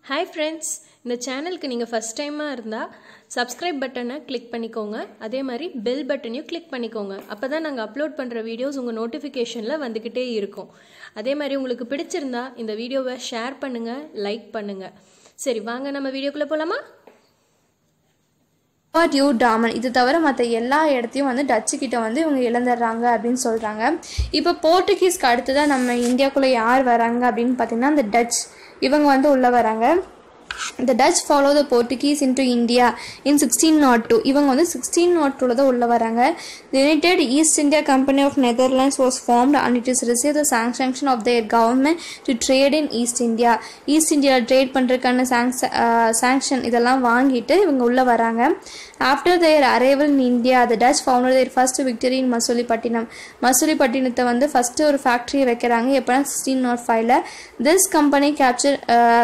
Hi friends இந்த சேனலுக்கு நீங்கள் ஃபஸ்ட் டைமாக இருந்தால் சப்ஸ்கிரைப் பட்டனை கிளிக் பண்ணிக்கோங்க அதே மாதிரி பெல் பட்டனையும் கிளிக் பண்ணிக்கோங்க அப்போ தான் நாங்கள் அப்லோட் பண்ணுற வீடியோஸ் உங்கள் நோட்டிஃபிகேஷனில் வந்துக்கிட்டே இருக்கும் அதே மாதிரி உங்களுக்கு பிடிச்சிருந்தா இந்த வீடியோவை ஷேர் பண்ணுங்கள் லைக் பண்ணுங்கள் சரி வாங்க நம்ம வீடியோக்குள்ளே போகலாமா டியூ டாமன் இது தவிர மற்ற எல்லா இடத்தையும் வந்து டச்சு கிட்ட வந்து இவங்க இழந்துடுறாங்க அப்படின்னு சொல்கிறாங்க இப்போ போர்ட்டுகீஸ்க்கு அடுத்ததாக நம்ம இந்தியாவுக்குள்ளே யார் வராங்க அப்படின்னு பார்த்தீங்கன்னா இந்த டச் இவங்க வந்து உள்ளே வராங்க the Dutch follow the Portuguese into India in 1602 இவங்க வந்து 1602 தான் உள்ள வராங்க the United East India Company of Netherlands was formed and it is received the sanction of their government to trade in East India East இந்தியாவில் trade பண்ணுறதுக்கான sanction இதெல்லாம் வாங்கிட்டு இவங்க உள்ளே வராங்க after their arrival in India the Dutch founded their first victory in Masulipatnam மசூலிப்பட்டினத்தை வந்து first ஒரு ஃபேக்ட்ரி வைக்கிறாங்க எப்போனா சிக்ஸ்டீன் நாட் ஃபைவ்ல this company capture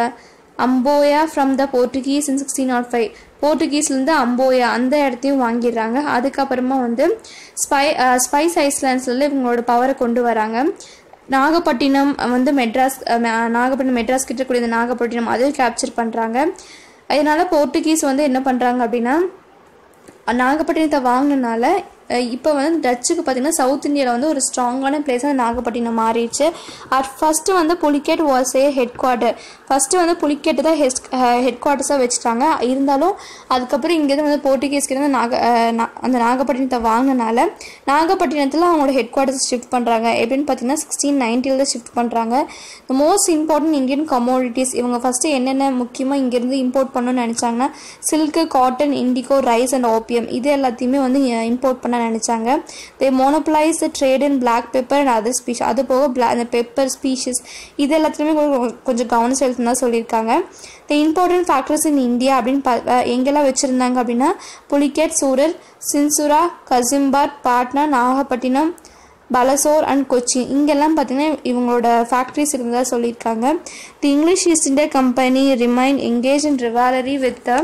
Amboyna from the Portuguese in sixteen nought five போர்ட்டுகீஸ்லேருந்து அம்போயா அந்த இடத்தையும் வாங்கிடுறாங்க அதுக்கப்புறமா வந்து ஸ்பை ஸ்பைஸ் ஐஸ்லாண்ட்ஸில் இவங்களோட பவரை கொண்டு வராங்க நாகப்பட்டினம் வந்து மெட்ராஸ் நாகப்பட்டினம் மெட்ராஸ் கிட்ட கூடிய இந்த நாகப்பட்டினம் அதையும் கேப்சர் பண்ணுறாங்க அதனால போர்ட்டுகீஸ் வந்து என்ன பண்ணுறாங்க அப்படின்னா நாகப்பட்டினத்தை வாங்கினால இப்போ வந்து டச்சுக்கு பார்த்தீங்கன்னா சவுத் இந்தியாவில் வந்து ஒரு ஸ்ட்ராங்கான பிளேஸாக நாகப்பட்டினம் மாறிடுச்சு அட் ஃபஸ்ட்டு வந்து Pulicat was a headquarter first வந்து புலிகேட்டு தான் ஹெட் ஹெட் குவார்ட்டர்ஸாக வச்சுட்டாங்க இருந்தாலும் அதுக்கப்புறம் இங்கேருந்து வந்து போர்ட்டுகீஸ்க்கு நாக அந்த நாகப்பட்டினத்தை வாங்கினால நாகப்பட்டினத்தில் அவங்களோட ஹெட் குவார்ட்டர்ஸ் ஷிஃப்ட் பண்ணுறாங்க எப்படின்னு பார்த்தீங்கன்னா சிக்ஸ்டீன் நைன்ட்டியில் தான் ஷிஃப்ட் பண்ணுறாங்க the most important Indian commodities இவங்க ஃபஸ்ட்டு என்னென்ன முக்கியமாக இங்கேருந்து இம்போர்ட் பண்ணணும்னு நினச்சாங்கன்னா silk cotton indigo rice and opium இது எல்லாத்தையுமே வந்து இம்போர்ட் பண்ண நினச்சாங்க they monopolise the trade in black pepper and other spices அது போக பிளா அந்த பெப்பர் ஸ்பீஷஸ் இது எல்லாத்துலேயுமே கொஞ்சம் கவனம் செலுத்தினா சொல்லியிருக்காங்க the important factors in India அப்படின்னு பா எங்கெல்லாம் வச்சுருந்தாங்க அப்படின்னா புலிகேட் சூரர் சின்சுரா கசிம்பாட் பாட்னா நாகப்பட்டினம் பலசோர் அண்ட் கொச்சின் இங்கெல்லாம் பார்த்தீங்கன்னா இவங்களோட ஃபேக்ட்ரிஸ் இருந்ததாக சொல்லியிருக்காங்க the English East India Company remain engage in rivalry with the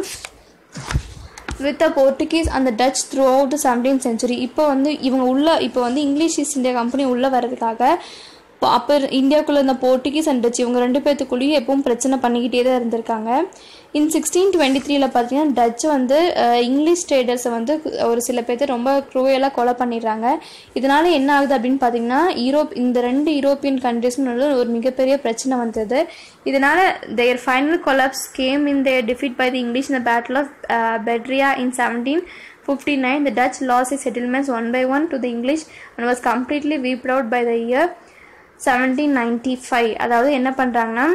with the Portuguese அந்த Dutch throughout seventeen century இப்போ வந்து இவங்க உள்ள இப்போ வந்து இங்கிலீஷ் ஈஸ்ட் இந்தியா கம்பெனி உள்ளே வர்றதுக்காக அப்போ இந்தியாவுக்குள்ளே இந்த போர்ட்டுகீஸ் அண்ட் டச் இவங்க ரெண்டு பேர்த்துக்குள்ளேயும் எப்பவும் பிரச்சனை பண்ணிக்கிட்டே தான் இருந்திருக்காங்க இன் சிக்ஸ்டீன் டுவெண்ட்டி த்ரீல பார்த்தீங்கன்னா டச் வந்து இங்கிலீஷ் ட்ரேடர்ஸை வந்து ஒரு சில பேர்த்து ரொம்ப க்ரூயலாக கொலை பண்ணிடுறாங்க இதனால என்ன ஆகுது அப்படின்னு பார்த்தீங்கன்னா யூரோப் இந்த ரெண்டு யூரோப்பியன் கண்ட்ரிஸும் ஒரு மிகப்பெரிய பிரச்சனை வந்தது இதனால their final collapse came in their defeat by the English இந்த battle of Bedara in seventeen fifty nine the Dutch lost its settlements one by one to the English and was completely wiped out by the year seventeen ninety five அதாவது என்ன பண்ணுறாங்கன்னா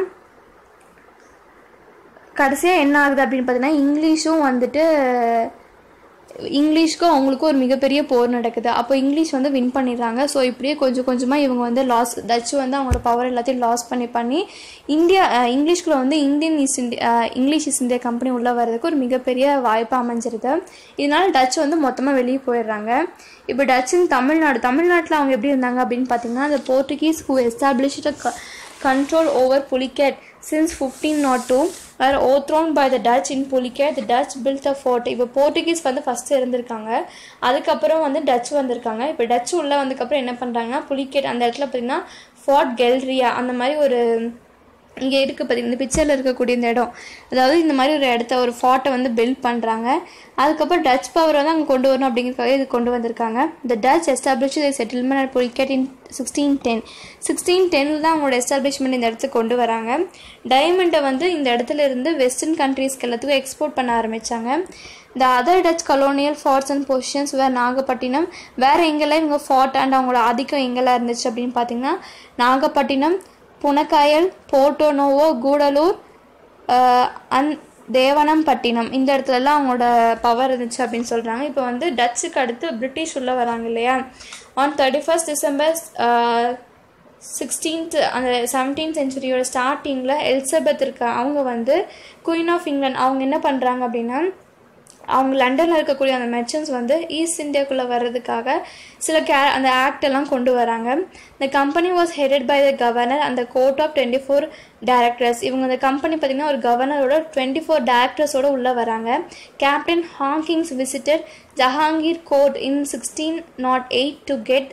கடைசியாக என்ன ஆகுது அப்படின்னு பார்த்தீங்கன்னா இங்கிலீஷும் வந்துட்டு இங்கிலீஷ்க்கும் அவங்களுக்கும் ஒரு மிகப்பெரிய போர் நடக்குது அப்போ இங்கிலீஷ் வந்து வின் பண்ணிடுறாங்க ஸோ இப்படியே கொஞ்சம் கொஞ்சமாக இவங்க வந்து லாஸ் டச்சு வந்து அவங்களோட பவர் எல்லாத்தையும் லாஸ் பண்ணி பண்ணி இந்தியா இங்கிலீஷ்குள்ளே வந்து Indian East India English East India Company உள்ளே வர்றதுக்கு ஒரு மிகப்பெரிய வாய்ப்பு அமைஞ்சிருது இதனால டச் வந்து மொத்தமாக வெளியே போயிடுறாங்க இப்போ டச்சின் தமிழ்நாடு தமிழ்நாட்டில் அவங்க எப்படி இருந்தாங்க அப்படின்னு பார்த்தீங்கன்னா அந்த Portuguese who established control over Pulicat since fifteen nought two are overthrown by the Dutch in Pulicat the Dutch built a fort இப்போ போர்ட்டுகீஸ் வந்து ஃபஸ்ட்டு இருந்திருக்காங்க அதுக்கப்புறம் வந்து டச் வந்திருக்காங்க இப்போ டச் உள்ளே வந்ததுக்கப்புறம் என்ன பண்ணுறாங்கன்னா புலிகேட் அந்த இடத்துல பார்த்தீங்கன்னா ஃபோர்ட் கெல்ரியா அந்த மாதிரி ஒரு இங்கே இருக்குது பார்த்தீங்கன்னா இந்த பிக்சரில் இருக்கக்கூடிய இந்த இடம் அதாவது இந்த மாதிரி ஒரு இடத்த ஒரு ஃபார்ட்டை வந்து பில்ட் பண்ணுறாங்க அதுக்கப்புறம் டச் பவர் வந்து அங்கே கொண்டு வரணும் அப்படிங்கிறதுக்காக இது கொண்டு வந்திருக்காங்க இந்த Dutch establish settlement at Pulicat in sixteen ten sixteen டென்னில் தான் அவங்களோட எஸ்டாப்ளிஷ்மெண்ட் இந்த இடத்துக்கு கொண்டு வராங்க டைமண்டை வந்து இந்த இடத்துல இருந்து வெஸ்டர்ன் கண்ட்ரீஸ்க்கு எல்லாத்துக்கும் எக்ஸ்போர்ட் பண்ண ஆரம்பித்தாங்க the other Dutch colonial forts and positions where Nagapattinam வேறு எங்கெல்லாம் இவங்க ஃபார்ட் அண்ட் அவங்களோட ஆதிக்கம் எங்கெல்லாம் இருந்துச்சு அப்படின்னு பார்த்தீங்கன்னா நாகப்பட்டினம் புனக்காயல் போர்ட்டோனோவோ கூடலூர் அந் தேவனம்பட்டினம் இந்த இடத்துலலாம் அவங்களோட பவர் இருந்துச்சு அப்படின்னு சொல்கிறாங்க இப்போ வந்து டச்சுக்கு அடுத்து பிரிட்டிஷ் உள்ளே வராங்க இல்லையா on thirty first December sixteenth அந்த செவன்டீன் சென்ச்சுரியோட ஸ்டார்டிங்கில் எலிசபெத் இருக்க அவங்க வந்து குயின் ஆஃப் இங்கிலாந்து அவங்க என்ன பண்ணுறாங்க அப்படின்னா அவங்க லண்டனில் இருக்கக்கூடிய அந்த மெர்ச்சன்ஸ் வந்து ஈஸ்ட் இந்தியாக்குள்ளே வர்றதுக்காக சில கே அந்த ஆக்ட் எல்லாம் கொண்டு வராங்க இந்த company was headed by the governor அந்த court of twenty four directors இவங்க அந்த கம்பெனி பார்த்திங்கன்னா ஒரு கவர்னரோட டுவெண்ட்டி ஃபோர் டேரக்டர்ஸோட உள்ளே வராங்க captain Hawkins visited Jahangir court in sixteen nought eight to get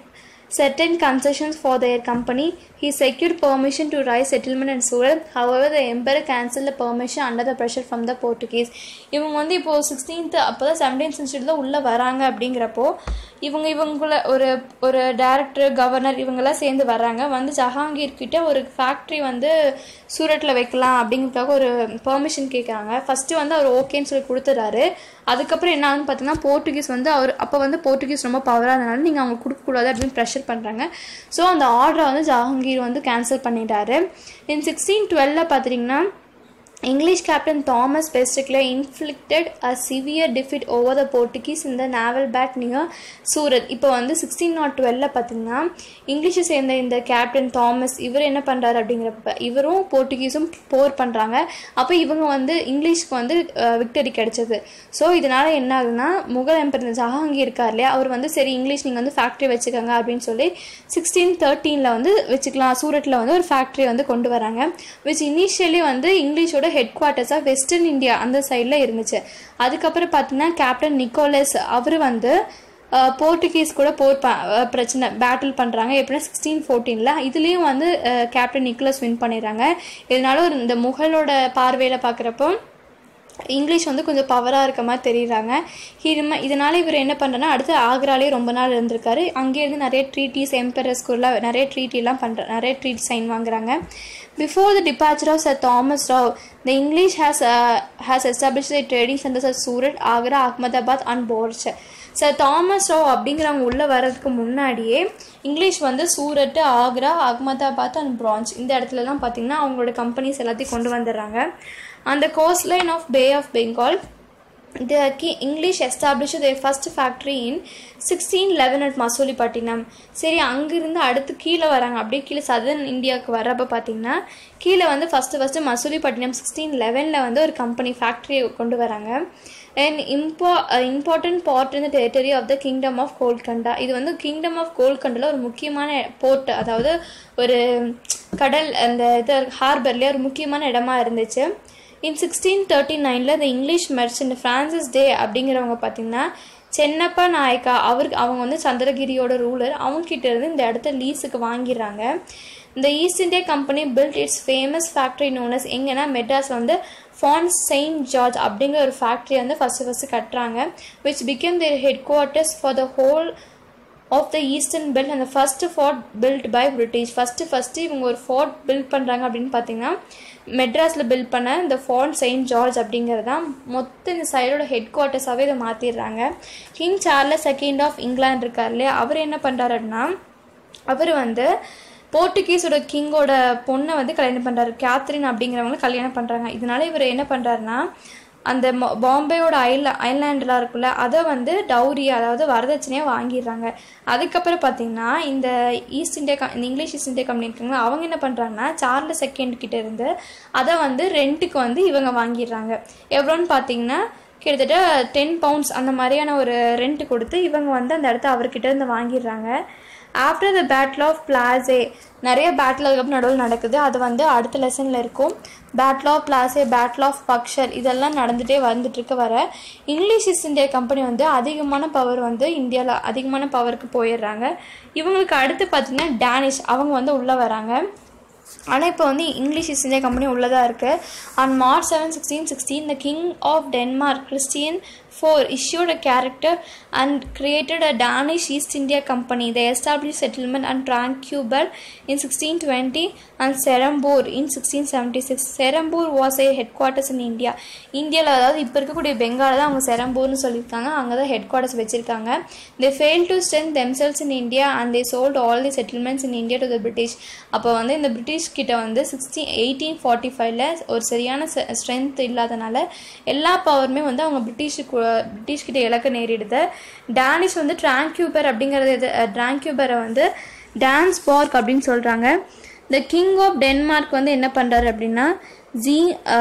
certain concessions for their company. He secured permission to rise settlement in Surat. However, the emperor cancelled the permission under the pressure from the Portuguese. இவங்க வந்து இப்போது sixteenth அப்போ தான் seventeen சென்ச்சுரியில் உள்ளே வராங்க அப்படிங்கிறப்போ இவங்க இவங்கள ஒரு ஒரு டேரக்டர் கவர்னர் இவங்கெல்லாம் சேர்ந்து வர்றாங்க வந்து ஜஹாங்கீர் கிட்ட ஒரு ஃபேக்ட்ரி வந்து சூரட்டில் வைக்கலாம் அப்படிங்கிறதுக்காக ஒரு பெர்மிஷன் கேட்குறாங்க ஃபஸ்ட்டு வந்து அவர் ஓகேன்னு சொல்லி கொடுத்துறாரு அதுக்கப்புறம் என்ன ஆகுதுன்னு பார்த்தீங்கன்னா போர்ட்டுகீஸ் வந்து அவர் அப்போ வந்து போர்ட்டுகீஸ் ரொம்ப பவராக இருந்தனால நீங்கள் அவங்க கொடுக்கக்கூடாது அப்படின்னு ப்ரெஷர் பண்ணுறாங்க ஸோ அந்த ஆர்டரை வந்து ஜஹாங்கீர் வந்து கேன்சல் பண்ணிட்டாரு இன் சிக்ஸ்டீன் டுவெல்ல பார்த்தீங்கன்னா English captain Thomas Besticler inflicted a severe defeat over the Portuguese in the naval battle near Surat இப்போ வந்து சிக்ஸ்டீன் நாட் டுவெல்ல பார்த்தீங்கன்னா இங்கிலீஷை சேர்ந்த இந்த கேப்டன் தாமஸ் இவர் என்ன பண்ணுறாரு அப்படிங்கிறப்ப இவரும் போர்ட்டுகீஸும் போர் பண்ணுறாங்க அப்போ இவங்க வந்து இங்கிலீஷ்க்கு வந்து விக்டரி கிடைச்சது ஸோ இதனால் என்ன ஆகுதுன்னா முகல் எம்பர் ஜஹாங்கீர் இருக்கார் இல்லையா அவர் வந்து சரி இங்கிலீஷ் நீங்கள் வந்து ஃபேக்ட்ரி வச்சுக்கோங்க அப்படின்னு சொல்லி சிக்ஸ்டீன் தேர்ட்டீனில் வந்து வச்சுக்கலாம் சூரட்டில் வந்து ஒரு ஃபேக்ட்ரி வந்து கொண்டு வராங்க விச் இனிஷியலி வந்து இங்கிலீஷோட ஹெட் குவார்ட்டர்ஸாக வெஸ்டர்ன் இந்தியா அந்த சைடில் இருந்துச்சு அதுக்கப்புறம் பார்த்தீங்கன்னா கேப்டன் நிக்கோலஸ் அவர் வந்து போர்ட்டுகீஸ் கூட போர் ப பிரச்சனை பேட்டில் பண்ணுறாங்க எப்படின்னா சிக்ஸ்டீன் ஃபோர்டீனில் இதுலேயும் வந்து கேப்டன் நிக்கோலஸ் வின் பண்ணிடுறாங்க இதனால ஒரு இந்த முகலோட பார்வையில் பார்க்குறப்போ இங்கிலீஷ் வந்து கொஞ்சம் பவராக இருக்க மாதிரி தெரியுறாங்க இது இதனால் இவர் என்ன பண்ணுறனா அடுத்து ஆக்ராலே ரொம்ப நாள் இருந்திருக்காரு அங்கேருந்து நிறைய ட்ரீட்டிஸ் எம்பரஸ்குள்ள நிறைய ட்ரீட்டிலாம் பண்ணுற நிறைய ட்ரீட் சைன் வாங்குறாங்க before the departure of sir Thomas Roe the English has has establish the trading centres of Surat Agra Ahmedabad and Broach sir Thomas Roe அப்படிங்கிறவங்க உள்ளே வர்றதுக்கு முன்னாடியே இங்கிலீஷ் வந்து சூரட் ஆக்ரா அகமதாபாத் அண்ட் பிரான்ச் இந்த இடத்துலலாம் பார்த்திங்கன்னா அவங்களோட கம்பெனிஸ் எல்லாத்தையும் கொண்டு வந்துடுறாங்க அந்த coastline of bay of Bengal the key English established their first factory in sixteen eleven at Masulipatnam சரி அங்கிருந்து அடுத்து கீழே வராங்க அப்படியே கீழே சதர்ன் இந்தியாவுக்கு வர்றப்ப பார்த்தீங்கன்னா கீழே வந்து ஃபஸ்ட்டு ஃபஸ்ட்டு மசூலிப்பட்டினம் சிக்ஸ்டீன் லெவனில் வந்து ஒரு கம்பெனி ஃபேக்ட்ரி கொண்டு வராங்க அண்ட் இம்பா important part in the territory of the kingdom of Golconda இது வந்து கிங்டம் ஆஃப் கோல்கண்டில் ஒரு முக்கியமான போர்ட் அதாவது ஒரு கடல் அந்த இது ஹார்பர்லேயே ஒரு முக்கியமான இடமா இருந்துச்சு இன் சிக்ஸ்டீன் தேர்ட்டி நைனில் the English merchant Francis Day அப்படிங்கிறவங்க பார்த்தீங்கன்னா சென்னப்பா நாயக்கா அவருக்கு அவங்க வந்து சந்திரகிரியோட ரூலர் அவங்ககிட்ட இருந்து இந்த இடத்த லீஸுக்கு வாங்கிடுறாங்க இந்த East India Company build its famous factory known as எங்கன்னா மெட்ராஸில் வந்து ஃபான் செயின்ட் ஜார்ஜ் அப்படிங்கிற ஒரு ஃபேக்ட்ரி வந்து ஃபஸ்ட்டு ஃபஸ்ட்டு கட்டுறாங்க which became their headquarters for the whole of the eastern belt அந்த first fort built by British first first இவங்க ஒரு ஃபோர்ட் பில்ட் பண்ணுறாங்க அப்படின்னு பார்த்தீங்கன்னா மெட்ராஸில் பில்ட் பண்ண இந்த ஃபார்ட் செயின்ட் ஜார்ஜ் அப்படிங்கிறது தான் மொத்த இந்த சைடோட ஹெட் குவார்ட்டர்ஸாகவே இதை மாற்றிடுறாங்க king Charles second of England இருக்கார் இல்லையா அவர் என்ன பண்ணுறாரு அப்படின்னா அவர் வந்து போர்ட்டுகீஸோட கிங்கோட பொண்ணை வந்து கல்யாணம் பண்ணுறாரு கேத்ரின் அப்படிங்கிறவங்கள கல்யாணம் பண்ணுறாங்க இதனால இவர் என்ன பண்ணுறாருன்னா அந்த பாம்பேயோட ஐல ஐலாண்டெலாம் இருக்குல்ல அதை வந்து டவுரி அதாவது வரதட்சணையாக வாங்கிடுறாங்க அதுக்கப்புறம் பார்த்தீங்கன்னா இந்த ஈஸ்ட் இந்தியா கம் இந்த இங்கிலீஷ் ஈஸ்ட் இந்தியா கம்பெனி இருக்காங்களா அவங்க என்ன பண்ணுறாங்கன்னா சார்லஸ் செகண்ட் கிட்ட இருந்து அதை வந்து ரெண்ட்டுக்கு வந்து இவங்க வாங்கிடுறாங்க எவ்வளோன்னு பார்த்தீங்கன்னா கிட்டத்தட்ட டென் பவுண்ட்ஸ் அந்த மாதிரியான ஒரு ரெண்ட் கொடுத்து இவங்க வந்து அந்த இடத்த அவர்கிட்ட இருந்து வாங்கிடுறாங்க after the battle of Plassey நிறைய பேட்டில் அதுக்கப்புறம் நடுவில் நடக்குது அது வந்து அடுத்த லெசனில் இருக்கும் battle of Plassey battle of Buxar இதெல்லாம் நடந்துகிட்டே வந்துட்டுருக்க வர இங்கிலீஷ் ஈஸ்ட் இந்தியா கம்பெனி வந்து அதிகமான பவர் வந்து இந்தியாவில் அதிகமான பவருக்கு போயிடுறாங்க இவங்களுக்கு அடுத்து பார்த்திங்கன்னா டேனிஷ் அவங்க வந்து உள்ளே வராங்க ஆனால் இப்போ வந்து இங்கிலீஷ் ஈஸ்ட் இந்தியா கம்பெனி உள்ளதாக இருக்குது on March seven sixteen sixteen the king of Denmark Christian four issued a character and created a Danish East India Company. They established settlement and Tranquebar in 1620 and Serambur in 1676. Serambur was a headquarters in India. இந்தியாவில் அதாவது இப்போ இருக்கக்கூடிய பெங்கால தான் அவங்க செரம்பூர்னு சொல்லியிருக்காங்க அங்கே தான் headquarters வச்சுருக்காங்க they fail to strength themselves in India and they sold all the settlements in India to the British அப்போ வந்து இந்த பிரிட்டிஷ் கிட்ட வந்து சிக்ஸ்டீன் எயிட்டீன் ஃபார்ட்டி ஃபைவ்ல ஒரு சரியான ஸ்ட்ரென்த் இல்லாதனால எல்லா பவருமே வந்து அவங்க பிரிட்டிஷுக்கு பிரிட்டிஷ் கிட்ட இழக்க நேரிடுது டேனிஷ் வந்து ட்ராங்க்யூபர் அப்படிங்கிறது இது ட்ராங்க்யூபரை வந்து டான்ஸ் பார்க் அப்படின்னு சொல்கிறாங்க இந்த கிங் ஆஃப் டென்மார்க் வந்து என்ன பண்ணுறாரு அப்படின்னா ஜி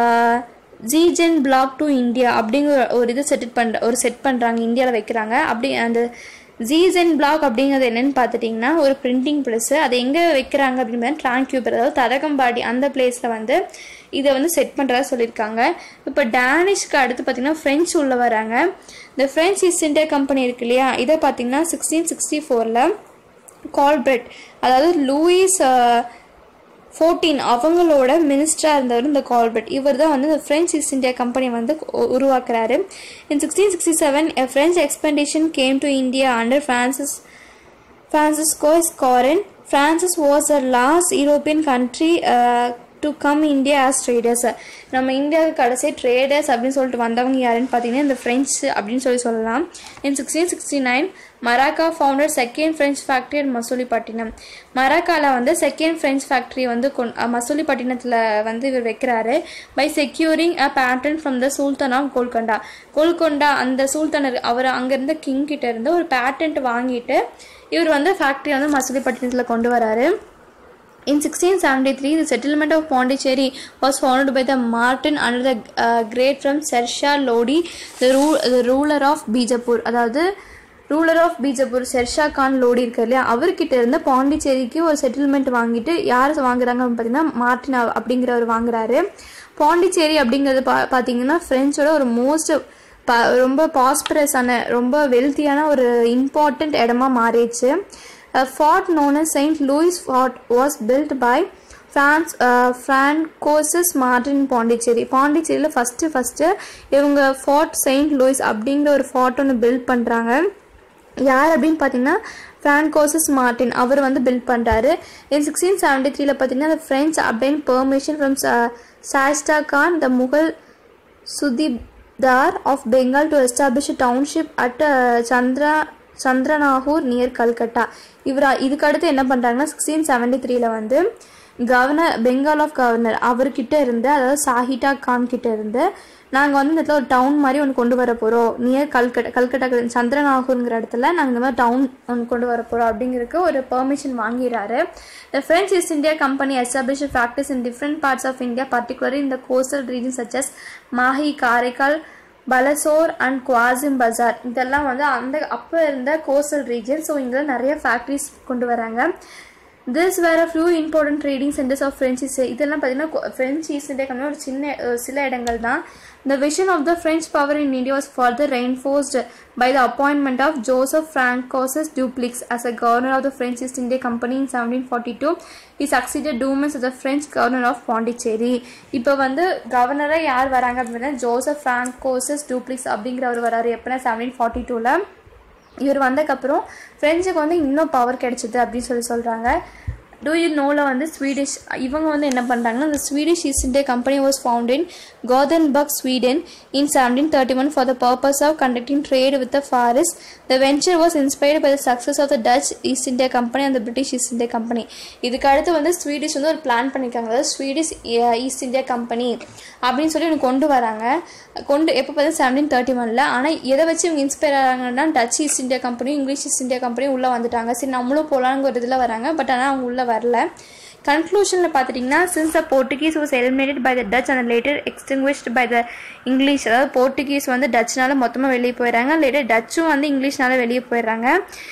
ஜிஜென் பிளாக் டு இந்தியா அப்படிங்கிற ஒரு இது செட் பண்ணுற ஒரு செட் பண்ணுறாங்க இந்தியாவில் வைக்கிறாங்க அப்படி அந்த ஜீசன் பிளாக் அப்படிங்கிறது என்னன்னு பார்த்துட்டிங்கன்னா ஒரு பிரிண்டிங் ப்ரெஸ்ஸு அதை எங்கே வைக்கிறாங்க அப்படின்னு ட்ராங்க்யூபர் அதாவது தரகம்பாடி அந்த பிளேஸில் வந்து இதை வந்து செட் பண்ணுறதா சொல்லியிருக்காங்க இப்போ டேனிஷ்க்கு அடுத்து பார்த்திங்கன்னா ஃப்ரெஞ்சு உள்ளே வராங்க இந்த ஃப்ரெஞ்ச் ஈஸ்ட் இந்தியா கம்பெனி இருக்கு இல்லையா இதை பார்த்திங்கன்னா சிக்ஸ்டீன் சிக்ஸ்டி ஃபோரில் கால்பிரட் அதாவது லூயிஸ் ஃபோர்டீன் அவங்களோட மினிஸ்டராக இருந்தவர் இந்த கால்பர்ட் இவர் தான் வந்து இந்த ஃப்ரெஞ்ச் ஈஸ்ட் இந்தியா கம்பெனி வந்து உ- உருவாக்குறாரு in sixteen sixty seven a French expedition came to India under Francis Francisco Scorin. Francis was the last European country uh, to come India as traders. நம்ம இந்தியாவுக்கு கடைசி ட்ரேடர்ஸ் அப்படின்னு சொல்லிட்டு வந்தவங்க யாருன்னு பார்த்தீங்கன்னா இந்த ஃப்ரெஞ்சு அப்படின்னு சொல்லி சொல்லலாம் in sixteen sixty nine Marcara founder second French factory at Masulipatnam மராக்காவில் வந்து செகண்ட் ஃப்ரெஞ்ச் ஃபேக்ட்ரி வந்து கொண் அஹ் மசூலிப்பட்டினத்தில் வந்து இவர் வைக்கிறாரு by securing a patent from the sultan of Golconda Golconda அந்த சுல்தானர் அவர் அங்கேருந்த கிங் கிட்ட இருந்து ஒரு பேட்டன்ட் வாங்கிட்டு இவர் வந்து ஃபேக்ட்ரி வந்து மசூலிப்பட்டினத்தில் கொண்டு வராரு In 1673, the settlement of Pondicherry was founded by the Martin under the uh, great from Sersha Lodi, the, ru- the ruler of Bijapur. அதாவது ரூலர் ஆஃப் பீஜப்பூர் ஷெர்ஷா கான் லோடி இருக்கார் இல்லையா அவர்கிட்ட இருந்து பாண்டிச்சேரிக்கு ஒரு செட்டில்மெண்ட் வாங்கிட்டு யார் வாங்குறாங்க அப்படின்னு பார்த்தீங்கன்னா மார்டின் அவ- அப்படிங்கிறவர் வாங்குறாரு பாண்டிச்சேரி அப்படிங்கிறது பா பார்த்தீங்கன்னா ஃப்ரெஞ்சோட ஒரு மோஸ்ட் ப ரொம்ப பாஸ்பரஸான ரொம்ப வெல்த்தியான ஒரு இம்பார்ட்டண்ட் இடமா மாறிடுச்சு A fort known as St. Louis Fort was built by France Francois Martin Pondicherry பாண்டிச்சேரியில் ஃபஸ்ட்டு ஃபஸ்ட்டு இவங்க ஃபார்ட் செயின்ட் லூயிஸ் அப்படிங்கிற ஒரு ஃபார்ட் ஒன்று பில்ட் பண்ணுறாங்க யார் அப்படின்னு பார்த்தீங்கன்னா ஃப்ரான்கோசஸ் மார்டின் அவர் வந்து பில்ட் பண்ணுறாரு இன் சிக்ஸ்டீன் செவன்டி த்ரீல பார்த்தீங்கன்னா the French obtained permission from Shaista Khan the Mughal subahdar of Bengal to establish township at Chandra Chandernagore near Calcutta இவர் இதுக்கு அடுத்து என்ன பண்ணுறாங்கன்னா சிக்ஸ்டீன் செவன்டி த்ரீல வந்து கவர்னர் பெங்கால் ஆஃப் கவர்னர் அவர்கிட்ட இருந்து அதாவது சாஹிட்டா கான் கிட்ட இருந்து நாங்கள் வந்து இந்த இடத்துல ஒரு டவுன் மாதிரி ஒன்று கொண்டு வர போகிறோம் நியர் கல்கட்டா கல்கட்டா சந்திரநாகூர்ங்கிற இடத்துல நாங்கள் இந்த மாதிரி டவுன் ஒன்று கொண்டு வர போகிறோம் அப்படிங்கிறதுக்கு ஒரு பெர்மிஷன் வாங்கிறாரு The French East India Company established factories in different parts of India, particularly in the coastal regions such as Mahi, Karaikal, Balasore and Qasim Bazar இதெல்லாம் வந்து அந்த அப்போ இருந்த கோஸ்டல் ரீஜன் ஸோ இங்கே நிறைய ஃபேக்ட்ரிஸ் கொண்டு வராங்க this were a few important trading centres of French East இதெல்லாம் பார்த்தீங்கன்னா ஃப்ரெஞ்ச் ஈஸ்ட் இந்தியா கம்பெனி ஒரு சின்ன அஹ், சில இடங்கள் தான் the vision of the French power in India was further reinforced by the appointment of Joseph Francois Dupleix as a governor of the French East India Company in seventeen forty two he succeeded Dumas the French governor of Pondicherry இப்போ வந்து கவர்னராக யார் வராங்க அப்படின்னா Joseph Francois டூப்ளிக்ஸ் அப்படிங்கிறவர் வராரு எப்போனா seventeen forty டூவில் இவர் வந்ததுக்கப்புறம் ஃப்ரெஞ்சுக்கு வந்து இன்னும் பவர் கிடைச்சிது அப்படின்னு சொல்லி சொல்கிறாங்க டூ யூ நோவில் வந்து ஸ்வீடிஷ் இவங்க வந்து என்ன பண்ணுறாங்கன்னா இந்த Swedish East India Company was found in Gothenburg Sweden in seventeen thirty one for the purpose of conducting trade with the Far East the venture was inspired by the success of the Dutch East India Company அந்த British East India Company இதுக்கு அடுத்து வந்து Swedish வந்து ஒரு plan பண்ணியிருக்காங்க அதாவது Swedish East India company அப்படின்னு சொல்லி ஒன்று கொண்டு வராங்க கொண்டு எப்போ பார்த்தா செவன்டீன் தேர்ட்டி ஒனில் ஆனால் எதை வச்சு இவங்க இன்ஸ்பயர் ஆகிறாங்கன்னா டச் ஈஸ்ட் இந்தியா கம்பெனியும் இங்கிலீஷ் ஈஸ்ட் இந்தியா கம்பெனியும் உள்ளே வந்துட்டாங்க சரி நம்மளும் போகலாங்கிற ஒரு இதில் வராங்க பட் ஆனால் அவங்க உள்ளே வரல கன்க்ளூஷனில் பார்த்துட்டிங்கன்னா since the Portuguese was eliminated by the Dutch and later extinguished by the English அதாவது போர்ட்டுகீஸ் வந்து டச்னால மொத்தமாக வெளியே போயிடுறாங்க லேட்டர் டச்சும் வந்து இங்கிலீஷ்னால வெளியே போயிடுறாங்க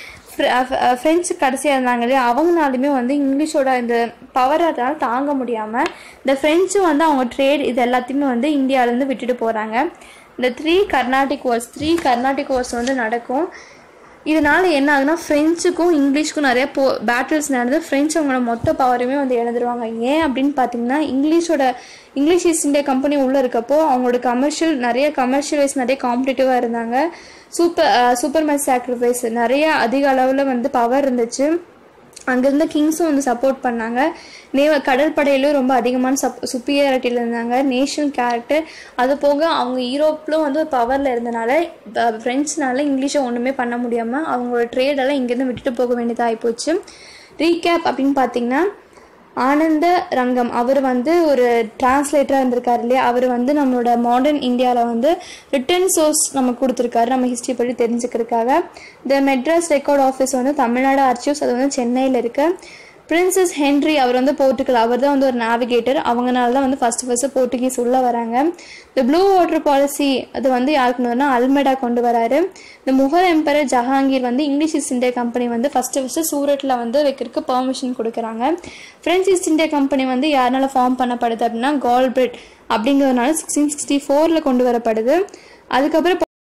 ஃப்ரெஞ்சு கடைசியாக இருந்தாங்க இல்லையா அவங்கனாலுமே வந்து இங்கிலீஷோட இந்த பவர் அதனால தாங்க முடியாமல் இந்த ஃப்ரெஞ்சு வந்து அவங்க ட்ரேட் இது எல்லாத்தையுமே வந்து இந்தியாவிலேருந்து விட்டுட்டு போகிறாங்க இந்த three Carnatic wars three Carnatic wars வந்து நடக்கும் இதனால என்ன ஆகுதுன்னா ஃப்ரெஞ்சுக்கும் இங்கிலீஷ்க்கும் நிறைய போ பேட்டில்ஸ் நடந்து ஃப்ரெஞ்சு அவங்களோட மொத்த பவரையுமே வந்து இழந்துருவாங்க ஏன் அப்படின்னு பார்த்தீங்கன்னா இங்கிலீஷோட இங்கிலீஷ் ஈஸ்ட் இந்தியா கம்பெனி உள்ளே இருக்கப்போ அவங்களோட கமர்ஷியல் நிறைய கமர்ஷியல் வைஸ் நிறைய காம்படிட்டிவாக இருந்தாங்க சூப்பர் சூப்பர் மேட்ச் சாக்ரிஃபைஸ் நிறைய அதிக அளவில் வந்து பவர் இருந்துச்சு அங்கேருந்த கிங்ஸும் வந்து சப்போர்ட் பண்ணாங்க நேவ கடற்படையிலும் ரொம்ப அதிகமான சப் சுப்பீரியாரிட்டியில் இருந்தாங்க நேஷனல் கேரக்டர் அது போக அவங்க யூரோப்லும் வந்து பவரில் இருந்தனால ப- ஃப்ரெஞ்சுனால இங்கிலீஷை ஒன்றுமே பண்ண முடியாமல் அவங்களோட ட்ரேடெல்லாம் இங்கேருந்து விட்டுட்டு போக வேண்டியதாக ஆகிப்போச்சு ரீகேப் அப்படின்னு பார்த்தீங்கன்னா ஆனந்த ரங்கம் அவர் வந்து ஒரு டிரான்ஸ்லேட்டராக இருந்திருக்காரு இல்லையா அவர் வந்து நம்மளோட மாடர்ன் இந்தியாவில் வந்து ரிட்டன் சோர்ஸ் நமக்கு கொடுத்துருக்காரு நம்ம ஹிஸ்ட்ரி பற்றி தெரிஞ்சுக்கிறதுக்காக த மெட்ராஸ் ரெக்கார்ட் ஆஃபீஸ் வந்து தமிழ்நாடு ஆர்ச்சிவ்ஸ் அது வந்து சென்னையில் இருக்கு பிரின்சஸ் ஹென்ரி அவர் வந்து போர்ட்டுகல் அவர் தான் வந்து ஒரு நேவிகேட்டர் அவங்கனால தான் வந்து ஃபர்ஸ்ட் ஃபர்ஸ்ட் போர்ட்டுகீஸ் உள்ளே வராங்க இந்த ப்ளூ வாட்டர் பாலிசி அது வந்து யாருக்கு கொண்டு வரனா அல்மெடா கொண்டு வராரு இந்த முகல் எம்பரர் ஜஹாங்கீர் வந்து இங்கிலீஷ் ஈஸ்ட் இந்தியா கம்பெனி வந்து ஃபர்ஸ்ட் ஃபர்ஸ்ட் சூரட்டில் வந்து வைக்கிறதுக்கு பெர்மிஷன் கொடுக்குறாங்க ஃப்ரெஞ்ச் ஈஸ்ட் இந்தியா கம்பெனி வந்து யாருனால ஃபார்ம் பண்ணப்படுது அப்படின்னா கால்பிரிட் அப்படிங்கிறதுனால சிக்ஸ்டீன் சிக்ஸ்டி ஃபோரில் கொண்டு வரப்படுது அதுக்கப்புறம்